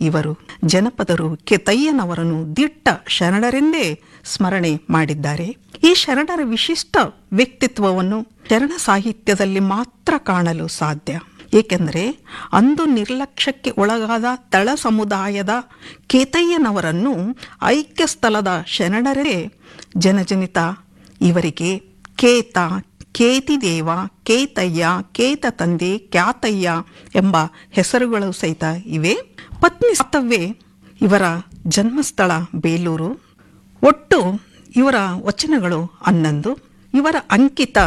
ಇವರು ಜನಪದರು ಕೆತಯ್ಯನವರನ್ನು ದಿಟ್ಟ ಶರಣರೆಂದೇ ಸ್ಮರಣೆ ಮಾಡಿದ್ದಾರೆ ಈ ಶರಣರ ವಿಶಿಷ್ಟ ವ್ಯಕ್ತಿತ್ವವನ್ನು ಶರಣ ಸಾಹಿತ್ಯದಲ್ಲಿ ಮಾತ್ರ ಕಾಣಲು ಸಾಧ್ಯ ಏಕೆಂದರೆ ಅಂದು ನಿರ್ಲಕ್ಷ್ಯಕ್ಕೆ ಒಳಗಾದ ತಳ ಸಮುದಾಯದ ಕೇತಯ್ಯನವರನ್ನು ಐಕ್ಯ ಸ್ಥಳದ ಶರಣರೇ ಜನಜನಿತ ಇವರಿಗೆ ಕೇತ ಕೇತಿದೇವ ಕೇತಯ್ಯ ಕೇತ ತಂದೆ ಕ್ಯಾತಯ್ಯ ಎಂಬ ಹೆಸರುಗಳು ಸಹಿತ ಇವೆ ಪತ್ನಿ ಸತ್ತವ್ವೆ ಇವರ ಜನ್ಮಸ್ಥಳ ಬೇಲೂರು ಒಟ್ಟು ಇವರ ವಚನಗಳು ಹನ್ನೊಂದು ಇವರ ಅಂಕಿತ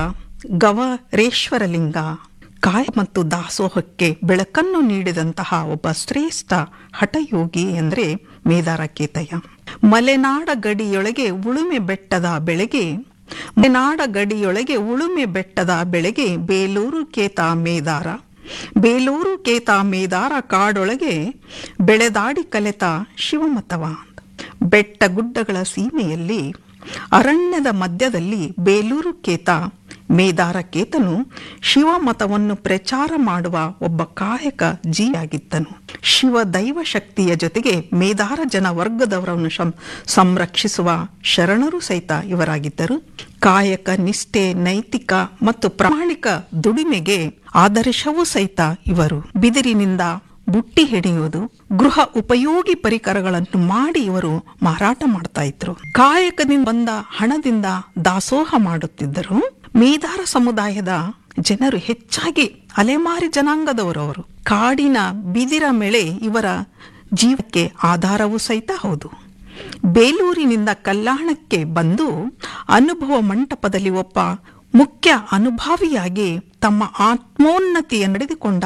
ಗವರೇಶ್ವರಲಿಂಗ ಕಾಯ ಮತ್ತು ದಾಸೋಹಕ್ಕೆ ಬೆಳಕನ್ನು ನೀಡಿದಂತಹ ಒಬ್ಬ ಶ್ರೇಷ್ಠ ಹಠಯೋಗಿ ಎಂದರೆ ಮೇದಾರ ಕೇತಯ್ಯ ಮಲೆನಾಡ ಗಡಿಯೊಳಗೆ ಉಳುಮೆ ಬೆಟ್ಟದ ಬೆಳೆಗೆ ಮಲೆನಾಡ ಗಡಿಯೊಳಗೆ ಉಳುಮೆ ಬೆಟ್ಟದ ಬೆಳೆಗೆ ಬೇಲೂರು ಕೇತ ಮೇದಾರ ಬೇಲೂರು ಕೇತ ಮೇದಾರ ಕಾಡೊಳಗೆ ಬೆಳೆದಾಡಿ ಕಲೆತ ಶಿವಮತವ ಬೆಟ್ಟ ಗುಡ್ಡಗಳ ಸೀಮೆಯಲ್ಲಿ ಅರಣ್ಯದ ಮಧ್ಯದಲ್ಲಿ ಬೇಲೂರು ಕೇತ ಮೇದಾರ ಕೇತನು ಶಿವಮತವನ್ನು ಪ್ರಚಾರ ಮಾಡುವ ಒಬ್ಬ ಕಾಯಕ ಜೀವಿಯಾಗಿದ್ದನು ಶಿವ ದೈವ ಶಕ್ತಿಯ ಜೊತೆಗೆ ಮೇದಾರ ಜನ ವರ್ಗದವರನ್ನು ಶಂ- ಸಂರಕ್ಷಿಸುವ ಶರಣರು ಸಹಿತ ಇವರಾಗಿದ್ದರು ಕಾಯಕ ನಿಷ್ಠೆ ನೈತಿಕ ಮತ್ತು ಪ್ರಾಮಾಣಿಕ ದುಡಿಮೆಗೆ ಆದರ್ಶವೂ ಸಹಿತ ಇವರು ಬಿದಿರಿನಿಂದ ಬುಟ್ಟಿ ಹಿಡಿಯುವುದು ಗೃಹ ಉಪಯೋಗಿ ಪರಿಕರಗಳನ್ನು ಮಾಡಿ ಇವರು ಮಾರಾಟ ಮಾಡ್ತಾ ಇದ್ರು ಕಾಯಕದಿಂದ ಬಂದ ಹಣದಿಂದ ದಾಸೋಹ ಮಾಡುತ್ತಿದ್ದರು ಮೇದಾರ ಸಮುದಾಯದ ಜನರು ಹೆಚ್ಚಾಗಿ ಅಲೆಮಾರಿ ಜನಾಂಗದವರು ಅವರು ಕಾಡಿನ ಬಿದಿರ ಮೇಳೆ ಇವರ ಜೀವಕ್ಕೆ ಆಧಾರವೂ ಸಹಿತ ಹೌದು ಬೇಲೂರಿನಿಂದ ಕಲ್ಯಾಣಕ್ಕೆ ಬಂದು ಅನುಭವ ಮಂಟಪದಲ್ಲಿ ಒಬ್ಬ ಮುಖ್ಯ ಅನುಭಾವಿಯಾಗಿ ತಮ್ಮ ಆತ್ಮೋನ್ನತಿಯ ನಡೆದುಕೊಂಡ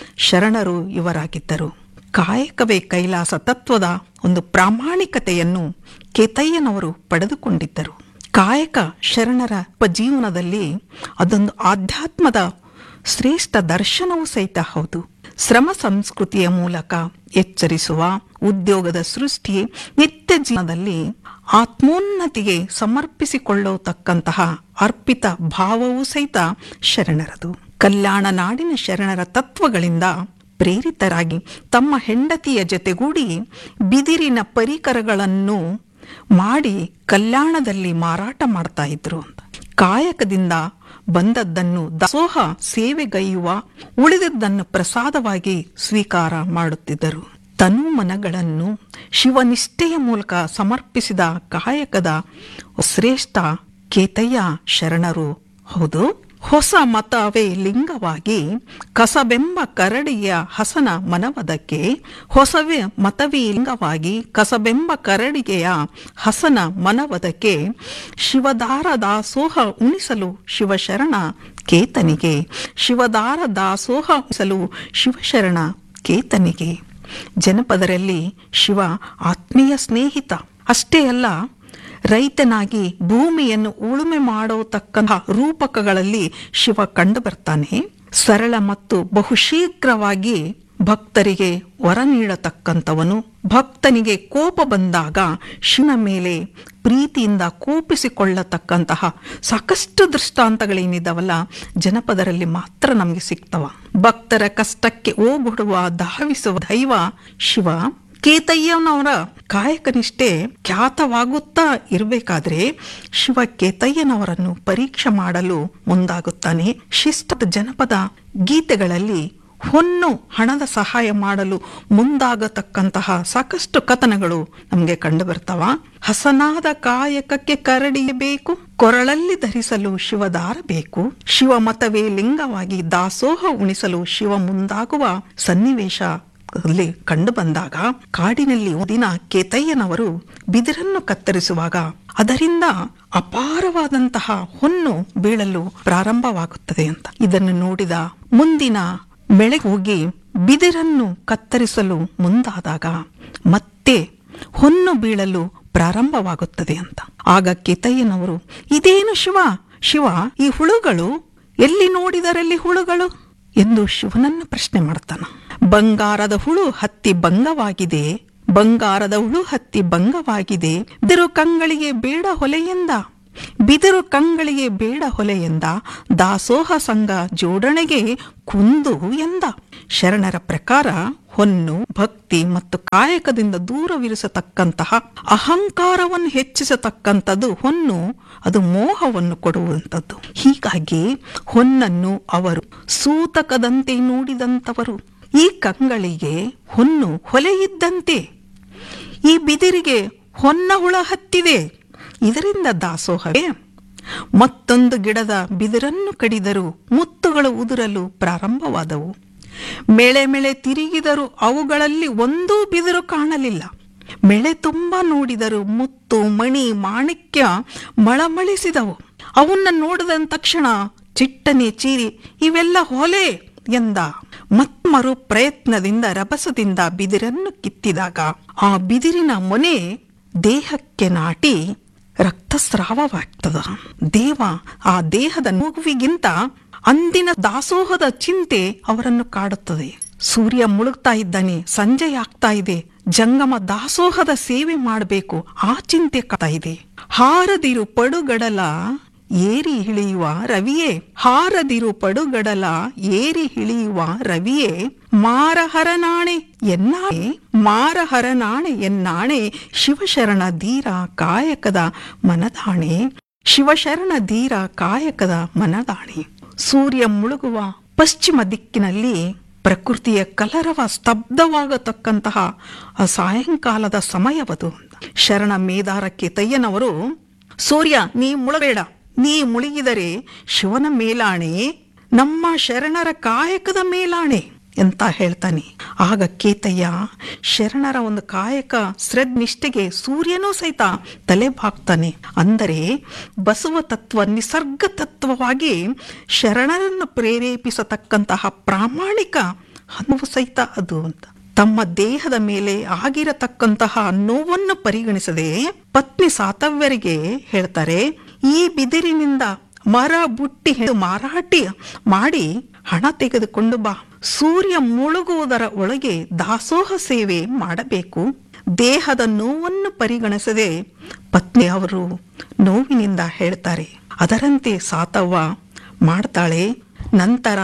ಶರಣರು ಇವರಾಗಿದ್ದರು ಕಾಯಕವೇ ಕೈಲಾಸ ತತ್ವದ ಒಂದು ಪ್ರಾಮಾಣಿಕತೆಯನ್ನು ಕೇತಯ್ಯನವರು ಪಡೆದುಕೊಂಡಿದ್ದರು ಕಾಯಕ ಶರಣರ ಜೀವನದಲ್ಲಿ ಅದೊಂದು ಆಧ್ಯಾತ್ಮದ ಶ್ರೇಷ್ಠ ದರ್ಶನವೂ ಸಹಿತ ಹೌದು ಶ್ರಮ ಸಂಸ್ಕೃತಿಯ ಮೂಲಕ ಎಚ್ಚರಿಸುವ ಉದ್ಯೋಗದ ಸೃಷ್ಟಿ ನಿತ್ಯ ಜೀವನದಲ್ಲಿ ಆತ್ಮೋನ್ನತಿಗೆ ಸಮರ್ಪಿಸಿಕೊಳ್ಳತಕ್ಕಂತಹ ಅರ್ಪಿತ ಭಾವವೂ ಸಹಿತ ಶರಣರದು ಕಲ್ಯಾಣ ನಾಡಿನ ಶರಣರ ತತ್ವಗಳಿಂದ ಪ್ರೇರಿತರಾಗಿ ತಮ್ಮ ಹೆಂಡತಿಯ ಜೊತೆಗೂಡಿ ಬಿದಿರಿನ ಪರಿಕರಗಳನ್ನು ಮಾಡಿ ಕಲ್ಯಾಣದಲ್ಲಿ ಮಾರಾಟ ಮಾಡ್ತಾ ಇದ್ರು ಅಂತ ಕಾಯಕದಿಂದ ಬಂದದ್ದನ್ನು ದಾಸೋಹ ಸೇವೆಗೈಯುವ ಉಳಿದದ್ದನ್ನು ಪ್ರಸಾದವಾಗಿ ಸ್ವೀಕಾರ ಮಾಡುತ್ತಿದ್ದರು ತನು ಮನಗಳನ್ನು ಶಿವನಿಷ್ಠೆಯ ಮೂಲಕ ಸಮರ್ಪಿಸಿದ ಕಾಯಕದ ಶ್ರೇಷ್ಠ ಕೇತಯ್ಯ ಶರಣರು ಹೌದು ಹೊಸ ಮತವೇ ಲಿಂಗವಾಗಿ ಕಸಬೆಂಬ ಕರಡಿಯ ಹಸನ ಮನವದಕ್ಕೆ ಹೊಸವೇ ಮತವೇ ಲಿಂಗವಾಗಿ ಕಸಬೆಂಬ ಕರಡಿಗೆಯ ಹಸನ ಮನವದಕ್ಕೆ ಶಿವದಾರ ದಾಸೋಹ ಉಣಿಸಲು ಶಿವಶರಣ ಕೇತನಿಗೆ ಶಿವದಾರ ದಾಸೋಹ ಉಣಿಸಲು ಶಿವಶರಣ ಕೇತನಿಗೆ ಜನಪದರಲ್ಲಿ ಶಿವ ಆತ್ಮೀಯ ಸ್ನೇಹಿತ ಅಷ್ಟೇ ಅಲ್ಲ ರೈತನಾಗಿ ಭೂಮಿಯನ್ನು ಉಳುಮೆ ಮಾಡತಕ್ಕಂತಹ ರೂಪಕಗಳಲ್ಲಿ ಶಿವ ಕಂಡು ಬರ್ತಾನೆ ಸರಳ ಮತ್ತು ಬಹುಶೀಘ್ರವಾಗಿ ಭಕ್ತರಿಗೆ ವರ ನೀಡತಕ್ಕಂಥವನು ಭಕ್ತನಿಗೆ ಕೋಪ ಬಂದಾಗ ಶಿವನ ಮೇಲೆ ಪ್ರೀತಿಯಿಂದ ಕೋಪಿಸಿಕೊಳ್ಳತಕ್ಕಂತಹ ಸಾಕಷ್ಟು ದೃಷ್ಟಾಂತಗಳೇನಿದ್ದಾವಲ್ಲ ಜನಪದರಲ್ಲಿ ಮಾತ್ರ ನಮಗೆ ಸಿಗ್ತವ ಭಕ್ತರ ಕಷ್ಟಕ್ಕೆ ಓಗೊಡುವ ಧಾವಿಸುವ ದೈವ ಶಿವ ಕೇತಯ್ಯನವರ ಕಾಯಕನಿಷ್ಠೆ ಖ್ಯಾತವಾಗುತ್ತಾ ಇರಬೇಕಾದ್ರೆ ಶಿವ ಕೇತಯ್ಯನವರನ್ನು ಪರೀಕ್ಷೆ ಮಾಡಲು ಮುಂದಾಗುತ್ತಾನೆ ಶಿಷ್ಟದ ಜನಪದ ಗೀತೆಗಳಲ್ಲಿ ಹೊನ್ನು ಹಣದ ಸಹಾಯ ಮಾಡಲು ಮುಂದಾಗತಕ್ಕಂತಹ ಸಾಕಷ್ಟು ಕಥನಗಳು ನಮಗೆ ಕಂಡು ಬರ್ತಾವ ಹಸನಾದ ಕಾಯಕಕ್ಕೆ ಕರಡಿ ಬೇಕು ಕೊರಳಲ್ಲಿ ಧರಿಸಲು ಶಿವದಾರ ಬೇಕು ಶಿವ ಮತವೇ ಲಿಂಗವಾಗಿ ದಾಸೋಹ ಉಣಿಸಲು ಶಿವ ಮುಂದಾಗುವ ಸನ್ನಿವೇಶ ಅಲ್ಲಿ ಕಂಡು ಬಂದಾಗ ಕಾಡಿನಲ್ಲಿ ಒಂದಿನ ಕೇತಯ್ಯನವರು ಬಿದಿರನ್ನು ಕತ್ತರಿಸುವಾಗ ಅದರಿಂದ ಅಪಾರವಾದಂತಹ ಹೊನ್ನು ಬೀಳಲು ಪ್ರಾರಂಭವಾಗುತ್ತದೆ ಅಂತ ಇದನ್ನು ನೋಡಿದ ಮುಂದಿನ ಬೆಳೆಗೆ ಹೋಗಿ ಬಿದಿರನ್ನು ಕತ್ತರಿಸಲು ಮುಂದಾದಾಗ ಮತ್ತೆ ಹೊನ್ನು ಬೀಳಲು ಪ್ರಾರಂಭವಾಗುತ್ತದೆ ಅಂತ ಆಗ ಕೇತಯ್ಯನವರು ಇದೇನು ಶಿವ ಶಿವ ಈ ಹುಳುಗಳು ಎಲ್ಲಿ ನೋಡಿದರಲ್ಲಿ ಹುಳುಗಳು ಎಂದು ಶಿವನನ್ನು ಪ್ರಶ್ನೆ ಮಾಡ್ತಾನ ಬಂಗಾರದ ಹುಳು ಹತ್ತಿ ಭಂಗವಾಗಿದೆ ಬಂಗಾರದ ಹುಳು ಹತ್ತಿ ಭಂಗವಾಗಿದೆ ಬಿದಿರು ಕಂಗಳಿಗೆ ಬೇಡ ಹೊಲೆಯಿಂದ ಬಿದಿರು ಕಂಗಳಿಗೆ ಬೇಡ ಹೊಲೆಯಿಂದ ದಾಸೋಹ ಸಂಘ ಜೋಡಣೆಗೆ ಕುಂದು ಎಂದ ಶರಣರ ಪ್ರಕಾರ ಹೊನ್ನು ಭಕ್ತಿ ಮತ್ತು ಕಾಯಕದಿಂದ ದೂರವಿರಿಸತಕ್ಕಂತಹ ಅಹಂಕಾರವನ್ನು ಹೆಚ್ಚಿಸತಕ್ಕಂಥದ್ದು ಹೊನ್ನು ಅದು ಮೋಹವನ್ನು ಕೊಡುವಂಥದ್ದು ಹೀಗಾಗಿ ಹೊನ್ನನ್ನು ಅವರು ಸೂತಕದಂತೆ ನೋಡಿದಂಥವರು ಈ ಕಂಗಳಿಗೆ ಹೊನ್ನು ಹೊಲೆಯಿದ್ದಂತೆ ಈ ಬಿದಿರಿಗೆ ಹೊನ್ನ ಹುಳ ಹತ್ತಿದೆ ಇದರಿಂದ ದಾಸೋಹವೇ ಮತ್ತೊಂದು ಗಿಡದ ಬಿದಿರನ್ನು ಕಡಿದರೂ ಮುತ್ತುಗಳು ಉದುರಲು ಪ್ರಾರಂಭವಾದವು ಮೇಳೆ ಮೇಳೆ ತಿರುಗಿದರೂ ಅವುಗಳಲ್ಲಿ ಒಂದೂ ಬಿದಿರು ಕಾಣಲಿಲ್ಲ ಮೇಳೆ ತುಂಬ ನೋಡಿದರು ಮುತ್ತು ಮಣಿ ಮಾಣಿಕ್ಯ ಮಳಮಳಿಸಿದವು ಅವನ್ನ ನೋಡಿದ ತಕ್ಷಣ ಚಿಟ್ಟನೆ ಚೀರಿ ಇವೆಲ್ಲ ಹೊಲೆ ಎಂದ ಮತ್ಮರು ಪ್ರಯತ್ನದಿಂದ ರಭಸದಿಂದ ಬಿದಿರನ್ನು ಕಿತ್ತಿದಾಗ ಆ ಬಿದಿರಿನ ಮೊನೆ ದೇಹಕ್ಕೆ ನಾಟಿ ರಕ್ತಸ್ರಾವವಾಗ್ತದ ದೇವ ಆ ದೇಹದ ನೋವಿಗಿಂತ ಅಂದಿನ ದಾಸೋಹದ ಚಿಂತೆ ಅವರನ್ನು ಕಾಡುತ್ತದೆ ಸೂರ್ಯ ಮುಳುಗ್ತಾ ಇದ್ದಾನೆ ಸಂಜೆ ಆಗ್ತಾ ಇದೆ ಜಂಗಮ ದಾಸೋಹದ ಸೇವೆ ಮಾಡಬೇಕು ಆ ಚಿಂತೆ ಕಾಡ್ತಾ ಇದೆ ಹಾರದಿರು ಪಡುಗಡಲ ಏರಿ ಇಳಿಯುವ ರವಿಯೇ ಹಾರದಿರು ಪಡುಗಡಲ ಏರಿ ಇಳಿಯುವ ರವಿಯೇ ಮಾರಹರನಾಣೆ ಎನ್ನಾಣೆ ಮಾರಹರನಾಣೆ ಎನ್ನಾಣೆ ಶಿವಶರಣ ಧೀರ ಕಾಯಕದ ಮನದಾಣೆ ಶಿವಶರಣ ಧೀರ ಕಾಯಕದ ಮನದಾಣೆ ಸೂರ್ಯ ಮುಳುಗುವ ಪಶ್ಚಿಮ ದಿಕ್ಕಿನಲ್ಲಿ ಪ್ರಕೃತಿಯ ಕಲರವ ಸ್ತಬ್ಧವಾಗತಕ್ಕಂತಹ ಆ ಸಾಯಂಕಾಲದ ಸಮಯವದು ಶರಣ ಮೇದಾರಕ್ಕೆ ತಯ್ಯನವರು ಸೂರ್ಯ ನೀ ಮುಳಬೇಡ ನೀ ಮುಳುಗಿದರೆ ಶಿವನ ಮೇಲಾಣೆ ನಮ್ಮ ಶರಣರ ಕಾಯಕದ ಮೇಲಾಣೆ ಅಂತ ಹೇಳ್ತಾನೆ ಆಗ ಕೇತಯ್ಯ ಶರಣರ ಒಂದು ಕಾಯಕ ಶ್ರದ್ನಿಷ್ಠೆಗೆ ಸೂರ್ಯನೂ ಸಹಿತ ತಲೆ ಬಾಗ್ತಾನೆ ಅಂದರೆ ಬಸವ ತತ್ವ ನಿಸರ್ಗ ತತ್ವವಾಗಿ ಶರಣರನ್ನು ಪ್ರೇರೇಪಿಸತಕ್ಕಂತಹ ಪ್ರಾಮಾಣಿಕ ಅನುವು ಸಹಿತ ಅದು ಅಂತ ತಮ್ಮ ದೇಹದ ಮೇಲೆ ಆಗಿರತಕ್ಕಂತಹ ನೋವನ್ನು ಪರಿಗಣಿಸದೆ ಪತ್ನಿ ಸಾತವ್ಯರಿಗೆ ಹೇಳ್ತಾರೆ ಈ ಬಿದಿರಿನಿಂದ ಮರ ಬುಟ್ಟಿ ಹಿಡಿದು ಮಾರಾಟಿ ಮಾಡಿ ಹಣ ತೆಗೆದುಕೊಂಡು ಬಾ ಸೂರ್ಯ ಮುಳುಗುವುದರ ಒಳಗೆ ದಾಸೋಹ ಸೇವೆ ಮಾಡಬೇಕು ದೇಹದ ನೋವನ್ನು ಪರಿಗಣಿಸದೆ ಪತ್ನಿ ಅವರು ನೋವಿನಿಂದ ಹೇಳ್ತಾರೆ ಅದರಂತೆ ಸಾತವ್ವ ಮಾಡ್ತಾಳೆ ನಂತರ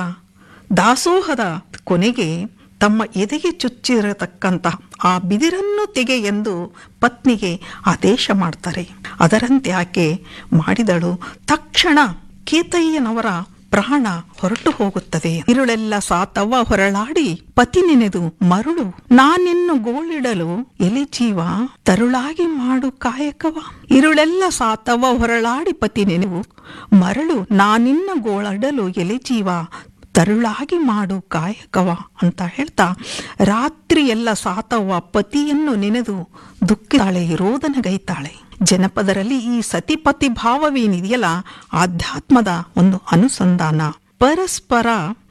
ದಾಸೋಹದ ಕೊನೆಗೆ ತಮ್ಮ ಎದೆಗೆ ಚುಚ್ಚಿರತಕ್ಕಂತಹ ಆ ಬಿದಿರನ್ನು ತೆಗೆ ಎಂದು ಪತ್ನಿಗೆ ಆದೇಶ ಮಾಡ್ತಾರೆ ಅದರಂತೆ ಆಕೆ ಮಾಡಿದಳು ತಕ್ಷಣ ಕೇತಯ್ಯನವರ ಪ್ರಾಣ ಹೊರಟು ಹೋಗುತ್ತದೆ ಇರುಳೆಲ್ಲ ಸಾತವ್ವ ಹೊರಳಾಡಿ ಪತಿ ನೆನೆದು ಮರುಳು ನಾನಿನ್ನು ಗೋಳಿಡಲು ಎಲೆ ಜೀವ ತರುಳಾಗಿ ಮಾಡು ಕಾಯಕವ ಇರುಳೆಲ್ಲ ಸಾತವ್ವ ಹೊರಳಾಡಿ ಪತಿ ನೆನೆವು ಮರಳು ನಾನಿನ್ನ ಗೋಳಡಲು ಎಲೆ ಜೀವ ತರುಳಾಗಿ ಮಾಡು ಕಾಯಕವ ಅಂತ ಹೇಳ್ತಾ ರಾತ್ರಿ ಎಲ್ಲ ಸಾತವ್ವ ಪತಿಯನ್ನು ನೆನೆದು ದುಃಖಿತಾಳೆ ರೋದನಗೈತಾಳೆ ಜನಪದರಲ್ಲಿ ಈ ಸತಿಪತಿ ಭಾವವೇನಿದೆಯಲ್ಲ ಆಧ್ಯಾತ್ಮದ ಒಂದು ಅನುಸಂಧಾನ ಪರಸ್ಪರ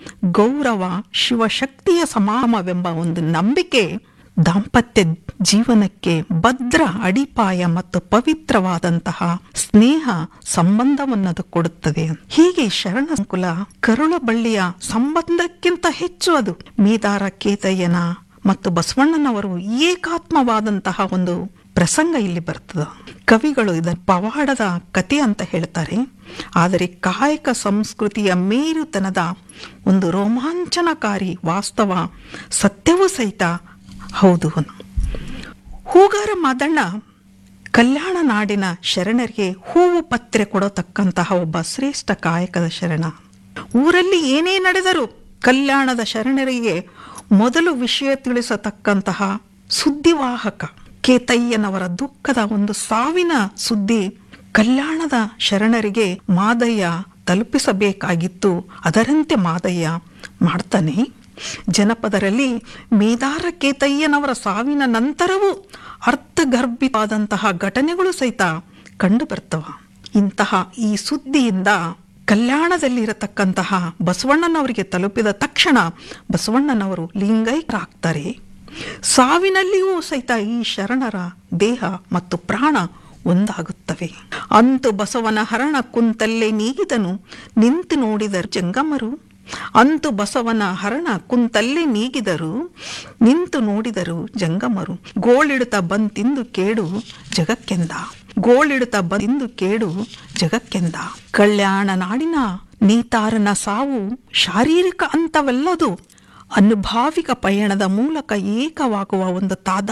ಗೌರವ ಶಿವಶಕ್ತಿಯ ಸಮಾಮವೆಂಬ ಒಂದು ನಂಬಿಕೆ ದಾಂಪತ್ಯ ಜೀವನಕ್ಕೆ ಭದ್ರ ಅಡಿಪಾಯ ಮತ್ತು ಪವಿತ್ರವಾದಂತಹ ಸ್ನೇಹ ಸಂಬಂಧವನ್ನದು ಕೊಡುತ್ತದೆ ಹೀಗೆ ಶರಣ ಸಂಕುಲ ಕರುಳಬಳ್ಳಿಯ ಸಂಬಂಧಕ್ಕಿಂತ ಹೆಚ್ಚು ಅದು ಮೇದಾರ ಕೇತಯ್ಯನ ಮತ್ತು ಬಸವಣ್ಣನವರು ಏಕಾತ್ಮವಾದಂತಹ ಒಂದು ಪ್ರಸಂಗ ಇಲ್ಲಿ ಬರ್ತದೆ ಕವಿಗಳು ಇದನ್ನು ಪವಾಡದ ಕತೆ ಅಂತ ಹೇಳ್ತಾರೆ ಆದರೆ ಕಾಯಕ ಸಂಸ್ಕೃತಿಯ ಮೇರುತನದ ಒಂದು ರೋಮಾಂಚನಕಾರಿ ವಾಸ್ತವ ಸತ್ಯವೂ ಸಹಿತ ಹೌದು ಹೂಗಾರ ಮಾದಣ್ಣ ಕಲ್ಯಾಣ ನಾಡಿನ ಶರಣರಿಗೆ ಹೂವು ಪತ್ರೆ ಕೊಡತಕ್ಕಂತಹ ಒಬ್ಬ ಶ್ರೇಷ್ಠ ಕಾಯಕದ ಶರಣ ಊರಲ್ಲಿ ಏನೇ ನಡೆದರೂ ಕಲ್ಯಾಣದ ಶರಣರಿಗೆ ಮೊದಲು ವಿಷಯ ತಿಳಿಸತಕ್ಕಂತಹ ಸುದ್ದಿವಾಹಕ ಕೇತಯ್ಯನವರ ದುಃಖದ ಒಂದು ಸಾವಿನ ಸುದ್ದಿ ಕಲ್ಯಾಣದ ಶರಣರಿಗೆ ಮಾದಯ್ಯ ತಲುಪಿಸಬೇಕಾಗಿತ್ತು ಅದರಂತೆ ಮಾದಯ್ಯ ಮಾಡ್ತಾನೆ ಜನಪದರಲ್ಲಿ ಮೇದಾರ ಕೇತಯ್ಯನವರ ಸಾವಿನ ನಂತರವೂ ಅರ್ಥಗರ್ಭಿತವಾದಂತಹ ಘಟನೆಗಳು ಸಹಿತ ಕಂಡು ಬರ್ತವ ಇಂತಹ ಈ ಸುದ್ದಿಯಿಂದ ಕಲ್ಯಾಣದಲ್ಲಿರತಕ್ಕಂತಹ ಬಸವಣ್ಣನವರಿಗೆ ತಲುಪಿದ ತಕ್ಷಣ ಬಸವಣ್ಣನವರು ಲಿಂಗೈಕ್ಯರಾಗ್ತಾರೆ ಸಾವಿನಲ್ಲಿಯೂ ಸಹಿತ ಈ ಶರಣರ ದೇಹ ಮತ್ತು ಪ್ರಾಣ ಒಂದಾಗುತ್ತವೆ ಅಂತು ಬಸವನ ಹರಣ ಕುಂತಲ್ಲೇ ನೀಗಿದನು ನಿಂತು ನೋಡಿದರು ಜಂಗಮರು ಅಂತು ಬಸವನ ಹರಣ ಕುಂತಲ್ಲೇ ನೀಗಿದರು ನಿಂತು ನೋಡಿದರು ಜಂಗಮರು ಗೋಳಿಡುತ್ತ ಬಂತಿಂದು ಕೇಡು ಜಗಕ್ಕೆಂದ ಗೋಳಿಡುತ್ತ ಬಂದಿಂದು ಕೇಡು ಜಗಕ್ಕೆಂದ ಕಲ್ಯಾಣ ನಾಡಿನ ನೀತಾರನ ಸಾವು ಶಾರೀರಿಕ ಅಂತವಲ್ಲದು ಅನುಭಾವಿಕ ಪಯಣದ ಮೂಲಕ ಏಕವಾಗುವ ಒಂದು ತಾದ